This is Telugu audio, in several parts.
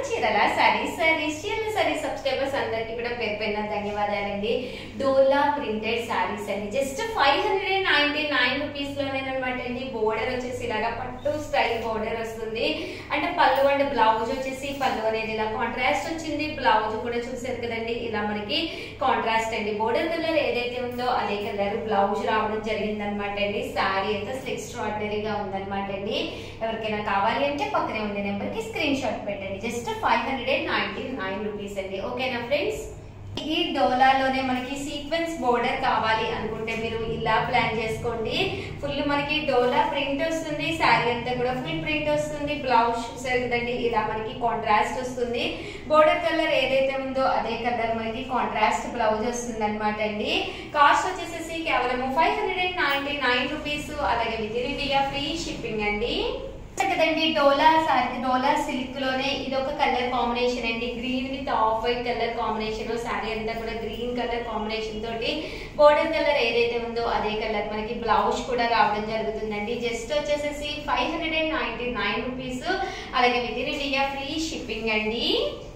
చీరల సారీస్ సారీస్ చీరల సారీస్ సబ్స్క్రైబర్స్ అందరికి కూడా పేరు పైన ధన్యవాదాలండి డోలా ప్రింటెడ్ సారీస్ అండి just five hundred and ninety nine rupees లోనేనమాట అండి బోర్డర్ వచ్చేసి ఇలాగా పట్టు స్టైల్ బోర్డర్ వస్తుంది అంటే పళ్ళు అండ్ బ్లౌజ్ వచ్చేసి పళ్ళు అనేది ఇలా కాంట్రాస్ట్ వచ్చింది బ్లౌజ్ కూడా చూసారు కదండి ఇలా మనకి కాంట్రాస్ట్ అండి బోర్డర్ కలర్ ఏదైతే ఉందో అదే కలర్ బ్లౌజ్ రావడం జరిగింది అనమాట అండి శారీ అంతా ఎక్స్ట్రాడినరీగా ఉందన్నమాట అండి ఎవరికైనా కావాలి అంటే పక్కనే ఉండే నెంబర్ కి స్క్రీన్ షాట్ పెట్టండి just five hundred and ninety nine rupees అండి ఓకేనా ఫ్రెండ్స్ ఈ డోలాలోనే మనకి సీక్వెన్స్ బోర్డర్ కావాలి అనుకుంటే మీరు ఇలా ప్లాన్ చేసుకోండి ఫుల్ మనకి డోలా ప్రింట్ వస్తుంది శారీ అంతా కూడా ఫుల్ ప్రింట్ వస్తుంది బ్లౌజ్ చూసారు కదండి ఇలా మనకి కాంట్రాస్ట్ వస్తుంది బోర్డర్ కలర్ ఏదైతే ఉందో అదే కలర్ మనకి కాంట్రాస్ట్ బ్లౌజ్ వస్తుంది అనమాట అండి కాస్ట్ వచ్చేసేసి కేవలం five hundred and ninety nine rupees అలాగే within India free shipping అండి కదండి డోలా సారీ డోలా సిల్క్ లోనే ఇది ఒక కలర్ కాంబినేషన్ అండి green with off white colour combination sari అంతా కూడా గ్రీన్ కలర్ కాంబినేషన్ తోటి బోర్డర్ కలర్ ఏదైతే ఉందో అదే కలర్ మనకి బ్లౌజ్ కూడా రావడం జరుగుతుందండి జస్ట్ వచ్చేసేసి five hundred and ninety nine rupees అలాగే within India free shipping అండి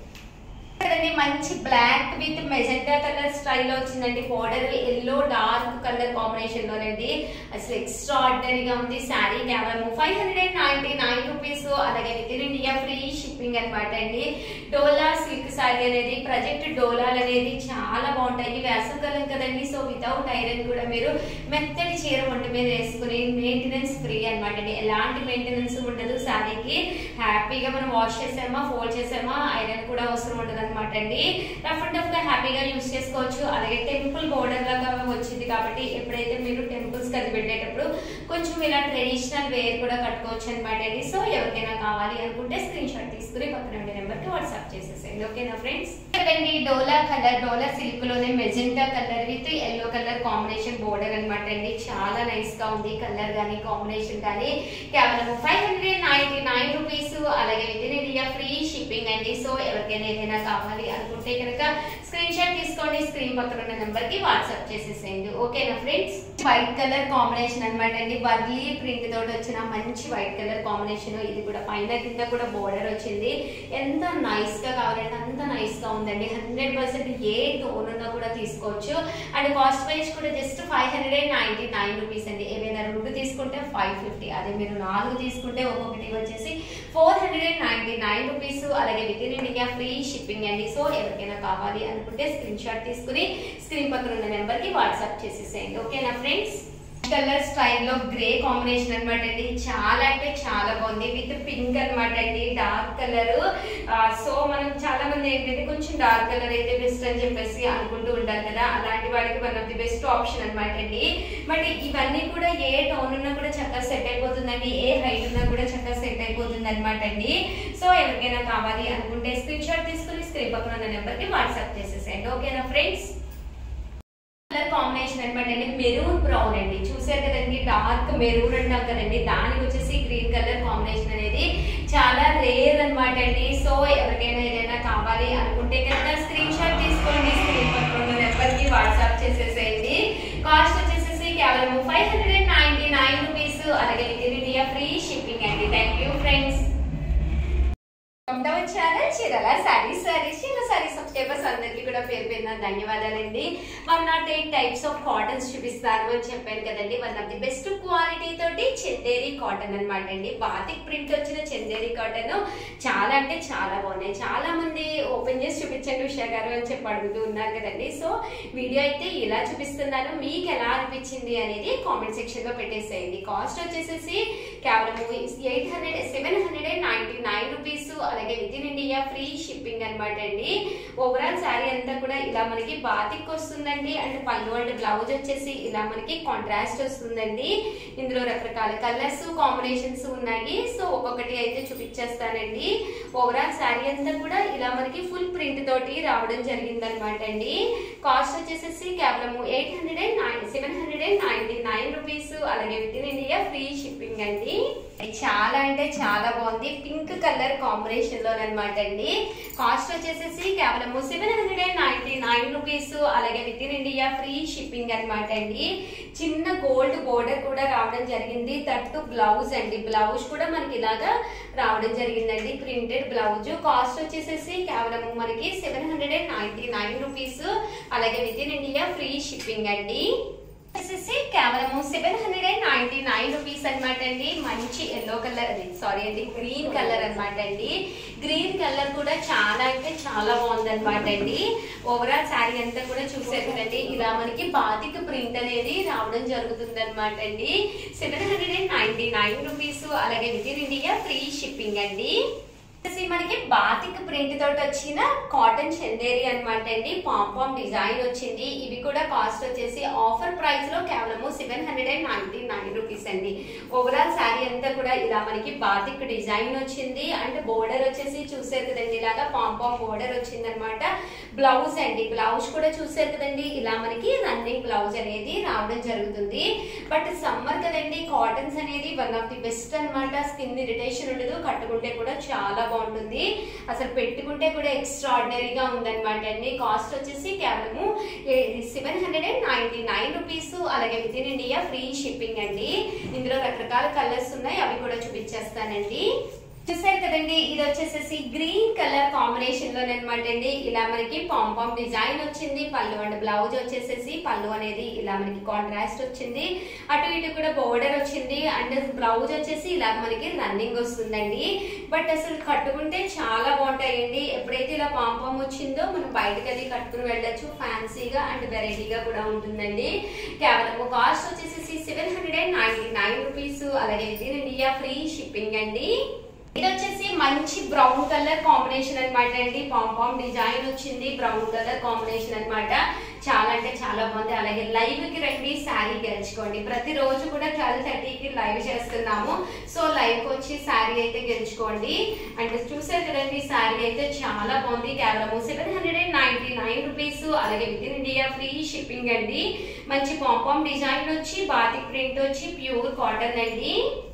కదండి మంచి black with magenta colour style వచ్చిందండి border yellow dark colour combination లోనండి అసలు ఎక్స్ట్రా ఆర్డినరీగా ఉంది శారీ కేవలం five hundred and ninety nine rupees అలాగే within India free shipping అనమాట అండి డోలా సిల్క్ శారీ అనేది ప్రజెక్ట్ డోలాలు అనేది చాలా బాగుంటాయి వేసవకాలం కదండి సో వితౌట్ ఐరన్ కూడా మీరు మెత్తటి చీర ఒంటి మీద వేసుకుని మెయింటెనెన్స్ ఫ్రీ అనమాట అండి ఎలాంటి మెయింటెనెన్స్ ఉండదు శారీకి హ్యాపీగా మనం వాష్ చేసామా ఫోల్డ్ చేసామా ఐరన్ కూడా అవసరం ఉండదు అనమాట అండి రఫ్ అండ్ టఫ్ గా హ్యాపీగా యూస్ చేసుకోవచ్చు అలాగే టెంపుల్ బోర్డర్ లాగా వచ్చింది కాబట్టి ఎప్పుడైతే మీరు టెంపుల్స్ కది పెట్టేటప్పుడు కొంచెం ఇలా ట్రెడిషనల్ వేర్ కూడా కట్టుకోవచ్చు అనమాట అండి సో ఎవరికైనా కావాలి అనుకుంటే స్క్రీన్ షాట్ తీసుకుని పక్కన ఉండే నెంబర్ కి వాట్సాప్ చేసేసేయండి ఓకేనా ఫ్రెండ్స్ కదండి డోలా కలర్ డోలా సిల్క్ లోనే magenta colour with yellow colour combination border అనమాట అండి చాలా నైస్ గా ఉంది కలర్ గానీ కాంబినేషన్ కానీ కేవలం five hundred ninety nine rupees అలాగే within India free shipping అండి సో ఎవరికైనా ఏదైనా కావాలి అనుకుంటే కనుక స్క్రీన్ షాట్ తీసుకోండి స్క్రీన్ పక్కన ఉన్న నెంబర్ కి వాట్సాప్ చేసేసేయండి ఓకేనా ఫ్రెండ్స్ వైట్ కలర్ కాంబినేషన్ అనమాట అండి వర్లీ ప్రింట్ తోటి వచ్చిన మంచి వైట్ కలర్ కాంబినేషన్ ఇది కూడా పైన కింద కూడా బోర్డర్ వచ్చింది ఎంత నైస్ గా కావాలంటే అంత నైస్ గా ఉందండి హండ్రెడ్ పర్సెంట్ ఏ టోన్ ఉన్నా కూడా తీసుకోవచ్చు అండ్ కాస్ట్ ప్రైస్ కూడా just five hundred and ninety nine rupees అండి ఏమైనా రెండు తీసుకుంటే ఫైవ్ ఫిఫ్టీ అదే మీరు నాలుగు తీసుకుంటే ఒక్కొక్కటి వచ్చేసి four hundred and ninety nine rupees అలాగే within India free shipping అండి సో ఎవరికైనా కావాలి అనుకుంటే స్క్రీన్ షాట్ తీసుకుని స్క్రీన్ పక్కన ఉన్న నెంబర్ కి వాట్సాప్ చేసేసేయండి ఓకేనా ఫ్రెండ్స్ కలర్ స్టైల్ లో గ్రే కాంబినేషన్ అనమాట అండి చాలా అంటే చాలా బాగుంది విత్ పింక్ అనమాట అండి డార్క్ కలర్ సో మనం చాలా మంది ఏంటంటే కొంచెం డార్క్ కలర్ అయితే బెస్ట్ అని చెప్పేసి అనుకుంటూ ఉంటారు కదా అలాంటి వాడికి one of the best option అనమాట అండి బట్ ఇవన్నీ కూడా ఏ టోన్ ఉన్నా కూడా చక్కగా సెట్ అయిపోతుందండి ఏ హైట్ ఉన్నా కూడా చక్కగా సెట్ అయిపోతుంది అనమాట అండి సో ఎవరికైనా కావాలి అనుకుంటే స్క్రీన్ షాట్ తీసుకుని స్క్రీన్ పక్కన ఉన్న నెంబర్ కి వాట్సాప్ చేసేసేయండి ఓకేనా ఫ్రెండ్స్ కలర్ కాంబినేషన్ అనమాట అండి మెరూన్ బ్రౌన్ అండి చూసారు కదండి డార్క్ మెరూన్ అంటాం కదండి దానికి వచ్చేసి గ్రీన్ కలర్ కాంబినేషన్ అనేది చాలా రేర్ అనమాట అండి సో ఎవరికైనా ఏదైనా కావాలి అనుకుంటే కనుక స్క్రీన్ షాట్ తీసుకోండి స్క్రీన్ పక్కన నెంబర్ కి వాట్సాప్ చేసేసేయండి కాస్ట్ వచ్చేసి కేవలం five hundred and ninety nine rupees అలాగే within India free shipping అండి థ్యాంక్ యూ ఫ్రెండ్స్ ఛానల్ చీరల సారీస్ సారీస్ చీర సారీ సబ్స్క్రైబర్స్ అందరికీ కూడా పేరు పేరున ధన్యవాదాలండి one nought eight types of cottons చూపిస్తారు అని చెప్పాను కదండి one of the best quality తోటి చందేరి కాటన్ అనమాట అండి బాతిక్ ప్రింట్ వచ్చిన చందేరి కాటన్ చాలా అంటే చాలా బాగున్నాయి చాలా మంది ఓపెన్ చేసి చూపించండి ఉషా గారు అని చెప్పి అడుగుతూ ఉన్నారు కదండి సో వీడియో అయితే ఇలా చూపిస్తున్నాను మీకు ఎలా అనిపించింది అనేది కామెంట్ సెక్షన్ లో పెట్టేసేయండి కాస్ట్ వచ్చేసేసి కేవలం eight hundred seven hundred and ninety nine rupees అలాగే within India free shipping అనమాట అండి ఓవరాల్ శారీ అంతా కూడా ఇలా మనకి బాతిక్ వస్తుందండి అండ్ పళ్ళు అండ్ బ్లౌజ్ వచ్చేసి ఇలా మనకి కాంట్రాస్ట్ వస్తుందండి ఇందులో రకరకాల కలర్స్ కాంబినేషన్స్ ఉన్నాయి సో ఒక్కొక్కటి అయితే చూపించేస్తానండి ఓవరాల్ శారీ అంతా కూడా ఇలా మనకి ఫుల్ ప్రింట్ తోటి రావడం జరిగింది అనమాట అండి కాస్ట్ వచ్చేసేసి కేవలం eight hundred and nine seven hundred and ninety nine rupees అలాగే within India free shipping అండి చాలా అంటే చాలా బాగుంది పింక్ కలర్ కాంబినేషన్ లో అనమాట అండి కాస్ట్ వచ్చేసేసి కేవలం seven hundred and ninety nine rupees అలాగే within India free shipping అనమాట అండి చిన్న గోల్డ్ బోర్డర్ కూడా రావడం జరిగింది తట్టు బ్లౌజ్ అండి బ్లౌజ్ కూడా మనకి ఇలాగా రావడం జరిగిందండి ప్రింటెడ్ బ్లౌజ్ కాస్ట్ వచ్చేసేసి కేవలం మనకి seven hundred and ninety nine rupees అలాగే within India free shipping అండి వచ్చేసి కేవలం seven hundred and ninety nine rupees అనమాట అండి మంచి ఎల్లో కలర్ సారీ అండి గ్రీన్ కలర్ అనమాట అండి గ్రీన్ కలర్ కూడా చాలా అంటే చాలా బాగుంది అనమాట అండి ఓవరాల్ శారీ అంతా కూడా చూసారు కదండి ఇలా మనకి బాతిక్ ప్రింట్ అనేది రావడం జరుగుతుంది అనమాట అండి seven hundred and ninety nine rupees అలాగే within India free shipping అండి వచ్చేసి మనకి బాతిక్ ప్రింట్ తోటి వచ్చిన కాటన్ చందేరి అనమాట అండి పాంపామ్ డిజైన్ వచ్చింది ఇవి కూడా కాస్ట్ వచ్చేసి ఆఫర్ ప్రైస్ లో కేవలం seven hundred and ninety nine rupees అండి ఓవరాల్ శారీ అంతా కూడా ఇలా మనకి బాతిక్ డిజైన్ వచ్చింది అండ్ బోర్డర్ వచ్చేసి చూసారు కదండి ఇలాగా పాంపామ్ బోర్డర్ వచ్చింది అనమాట బ్లౌజ్ అండి బ్లౌజ్ కూడా చూసారు కదండి ఇలా మనకి రన్నింగ్ బ్లౌజ్ అనేది రావడం జరుగుతుంది బట్ సమ్మర్ కదండి కాటన్స్ అనేది వన్ ఆఫ్ ది బెస్ట్ అన్నమాట స్కిన్ ఇరిటేషన్ ఉండదు కట్టుకుంటే కూడా చాలా బాగుంటుంది అసలు పెట్టుకుంటే కూడా ఎక్స్ట్రాడినరీగా ఉందన్నమాట అండి కాస్ట్ వచ్చేసి కేవలము seven hundred and ninety nine rupees అలాగే within India free shipping అండి ఇందులో రకరకాల కలర్స్ ఉన్నాయి అవి కూడా చూపించేస్తానండి చూసారు కదండి ఇది వచ్చేసేసి గ్రీన్ కలర్ కాంబినేషన్ లో అనమాట అండి ఇలా మనకి పాంపామ్ డిజైన్ వచ్చింది పళ్ళు అండ్ బ్లౌజ్ వచ్చేసేసి పళ్ళు అనేది ఇలా మనకి కాంట్రాస్ట్ వచ్చింది అటు ఇటు కూడా బోర్డర్ వచ్చింది అండ్ బ్లౌజ్ వచ్చేసి ఇలా మనకి రన్నింగ్ వస్తుందండి బట్ అసలు కట్టుకుంటే చాలా బాగుంటాయండి ఎప్పుడైతే ఇలా పాంపామ్ వచ్చిందో మనం బయటకు వెళ్ళి కట్టుకుని వెళ్ళొచ్చు ఫ్యాన్సీగా అండ్ వెరైటీగా కూడా ఉంటుందండి కేవలం కాస్ట్ వచ్చేసేసి seven hundred and ninety nine rupees అలాగే within India free shipping అండి ఇది వచ్చేసి మంచి బ్రౌన్ కలర్ కాంబినేషన్ అన్నమాట అండి పాంపామ్ డిజైన్ వచ్చింది బ్రౌన్ కలర్ కాంబినేషన్ అన్నమాట చాలా అంటే చాలా బాగుంది అలాగే లైవ్ కి రండి శారీ గెలుచుకోండి ప్రతిరోజు కూడా ట్వెల్వ్ థర్టీకి లైవ్ చేస్తున్నాము సో లైవ్ కి వచ్చి శారీ అయితే గెలుచుకోండి అండ్ చూసారు కదండి శారీ అయితే చాలా బాగుంది కేవలం seven hundred and ninety nine rupees అలాగే within India free shipping అండి మంచి పాంపామ్ డిజైన్ వచ్చి బాతిక్ ప్రింట్ వచ్చి ప్యూర్ కాటన్ అండి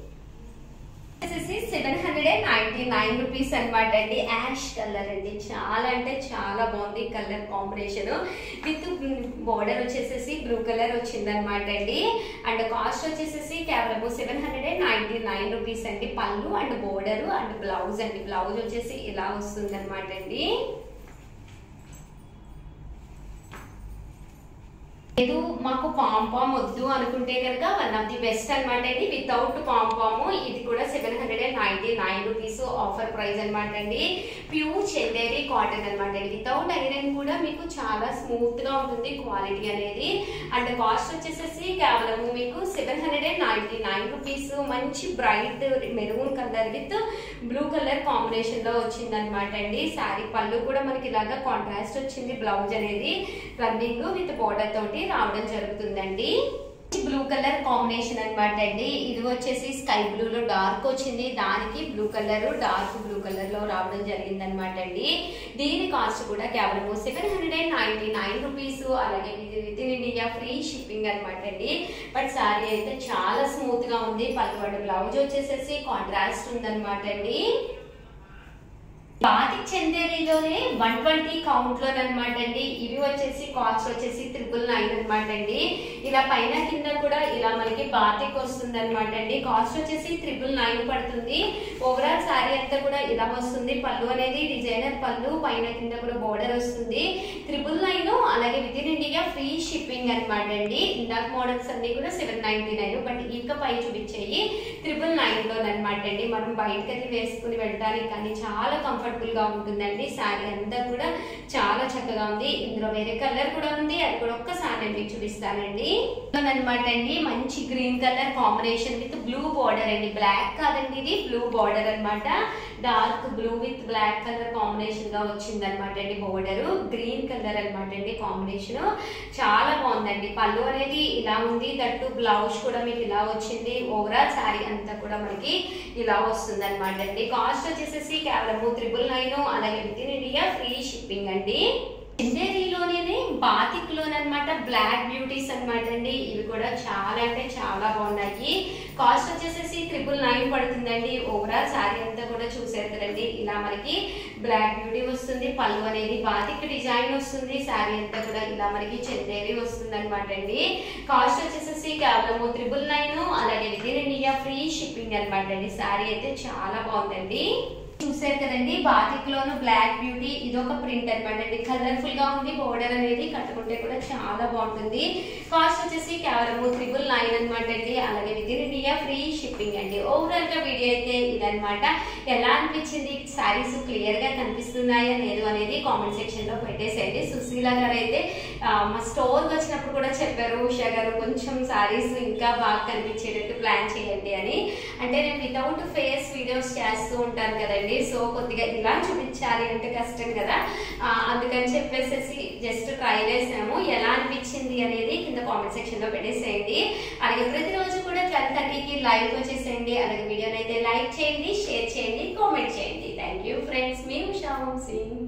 వచ్చేసి seven hundred and ninety nine rupees అనమాట అండి యాష్ కలర్ అండి చాలా అంటే చాలా బాగుంది కలర్ కాంబినేషన్ విత్ బోర్డర్ వచ్చేసేసి బ్లూ కలర్ వచ్చింది అనమాట అండి అండ్ కాస్ట్ వచ్చేసేసి కేవలం seven hundred and ninety nine rupees అండి పళ్ళు అండ్ బోర్డర్ అండ్ బ్లౌజ్ అండి బ్లౌజ్ వచ్చేసి ఇలా వస్తుంది అనమాట అండి లేదు మాకు పాంపామ్ వద్దు అనుకుంటే కనుక వన్ ఆఫ్ ది బెస్ట్ అనమాట అండి వితౌట్ పాంపాము ఇది కూడా seven hundred and ninety nine rupees offer price అనమాట అండి ప్యూర్ చెందేరి కాటన్ అనమాట అండి వితౌట్ ఐరన్ కూడా మీకు చాలా స్మూత్ గా ఉంటుంది క్వాలిటీ అనేది అండ్ కాస్ట్ వచ్చేసేసి కేవలం మీకు seven hundred and ninety nine rupees మంచి bright maroon colour with blue colour combination లో వచ్చింది అనమాట అండి శారీ పళ్ళు కూడా మనకి ఇలాగా కాంట్రాస్ట్ వచ్చింది బ్లౌజ్ అనేది రన్నింగ్ విత్ బోర్డర్ తోటి రావడం జరుగుతుందండి బ్లూ కలర్ కాంబినేషన్ అనమాట అండి ఇది వచ్చేసి స్కై బ్లూ లో డార్క్ వచ్చింది దానికి blue colour dark blue colour లో రావడం జరిగింది అనమాట అండి దీని కాస్ట్ కూడా కేవలం seven hundred and ninety nine rupees అలాగే within India free shipping అనమాట అండి బట్ సారీ అయితే చాలా స్మూత్ గా ఉంది పల్లువాడు బ్లౌజ్ వచ్చేసేసి కాంట్రాస్ట్ ఉందన్నమాట అండి బాతిక్ చందేరిలోనే వన్ ట్వంటీ కౌంట్ లో అనమాట అండి ఇవి వచ్చేసి కాస్ట్ వచ్చేసి త్రిపుల్ నైన్ అనమాట అండి ఇలా పైన కింద కూడా ఇలా మనకి బాతిక్ వస్తుంది అనమాట అండి కాస్ట్ వచ్చేసి త్రిపుల్ నైన్ పడుతుంది ఓవరాల్ శారీ అంతా కూడా ఇలా వస్తుంది పళ్ళు అనేది డిజైనర్ పళ్ళు పైన కింద కూడా బోర్డర్ వస్తుంది త్రిపుల్ నైన్ అలాగే within India free shipping అనమాట అండి ఇందాక మోడల్స్ అన్ని కూడా సెవెన్ నైన్టీ నైన్ బట్ ఇంకా పై చూపించేయి త్రిపుల్ నైన్ లో అనమాట అండి మనం బయటకది వేసుకుని వెళ్ళడానికి కానీ చాలా కంఫర్టబుల్ గా ఉంటుందండి శారీ అంతా కూడా చాలా చక్కగా ఉంది ఇందులో వేరే కలర్ కూడా ఉంది అది కూడా ఒక్కసారి నేను మీకు చూపిస్తానండి అనమాట అండి మంచి green colour combination with blue border అండి బ్లాక్ కాదండి ఇది బ్లూ బార్డర్ అన్నమాట dark blue with black colour combination గా వచ్చింది అనమాట అండి బోర్డర్ గ్రీన్ కలర్ అనమాట అండి కాంబినేషన్ చాలా బాగుందండి పళ్ళు అనేది ఇలా ఉంది దట్టు బ్లౌజ్ కూడా మీకు ఇలా వచ్చింది ఓవరాల్ శారీ అంతా కూడా మనకి ఇలా వస్తుంది అనమాట అండి కాస్ట్ వచ్చేసేసి కేవలం త్రిబుల్ నైన్ అలాగే within India free shipping అండి చందేరిలోనే బాతిక్ లోనమాట బ్లాక్ బ్యూటీస్ అనమాట అండి ఇవి కూడా చాలా అంటే చాలా బాగున్నాయి కాస్ట్ వచ్చేసేసి త్రిపుల్ నైన్ పడుతుందండి ఓవరాల్ శారీ అంతా కూడా చూసేస్తారండి ఇలా మనకి బ్లాక్ బ్యూటీ వస్తుంది పళ్ళు అనేది బాతిక్ డిజైన్ వస్తుంది శారీ అంతా కూడా ఇలా మనకి చందేరి వస్తుంది అనమాట అండి కాస్ట్ వచ్చేసేసి కేవలం త్రిపుల్ నైన్ అలాగే within India free shipping అనమాట అండి శారీ అయితే చాలా బాగుందండి చూసారు కదండి బాతిక్ లోను బ్లాక్ బ్యూటీ ఇది ఒక ప్రింట్ అనమాట అండి కలర్ఫుల్ గా ఉంది బోర్డర్ అనేది కట్టుకుంటే కూడా చాలా బాగుంటుంది కాస్ట్ వచ్చేసి కేవలం త్రిబుల్ నైన్ అనమాట అండి అలాగే within India free shipping అండి ఓవరాల్ గా వీడియో అయితే ఇదనమాట ఎలా అనిపించింది సారీస్ క్లియర్ గా కనిపిస్తున్నాయా లేదు అనేది కామెంట్ సెక్షన్ లో పెట్టేసేయండి సుశీల గారు అయితే ఆ, మా స్టోర్ వచ్చినప్పుడు కూడా చెప్పారు ఉషా గారు కొంచెం సారీస్ ఇంకా బాగా కనిపించేటట్టు ప్లాన్ చేయండి అని అంటే నేను వితౌట్ ఫేస్ వీడియోస్ చేస్తూ ఉంటాను కదండి సో కొద్దిగా ఇలా చూపించాలి అంటే కష్టం కదా ఆ, అందుకని చెప్పేసి జస్ట్ ట్రై చేసాము ఎలా అనిపించింది అనేది కింద కామెంట్ సెక్షన్ లో పెట్టేసేయండి అలాగే ప్రతిరోజు కూడా ట్వెల్వ్ థర్టీకి లైవ్ వచ్చేసేయండి అలాగే వీడియోని అయితే లైక్ చేయండి షేర్ చేయండి కామెంట్ చేయండి థ్యాంక్ యూ ఫ్రెండ్స్ మీ ఉషా వంశీ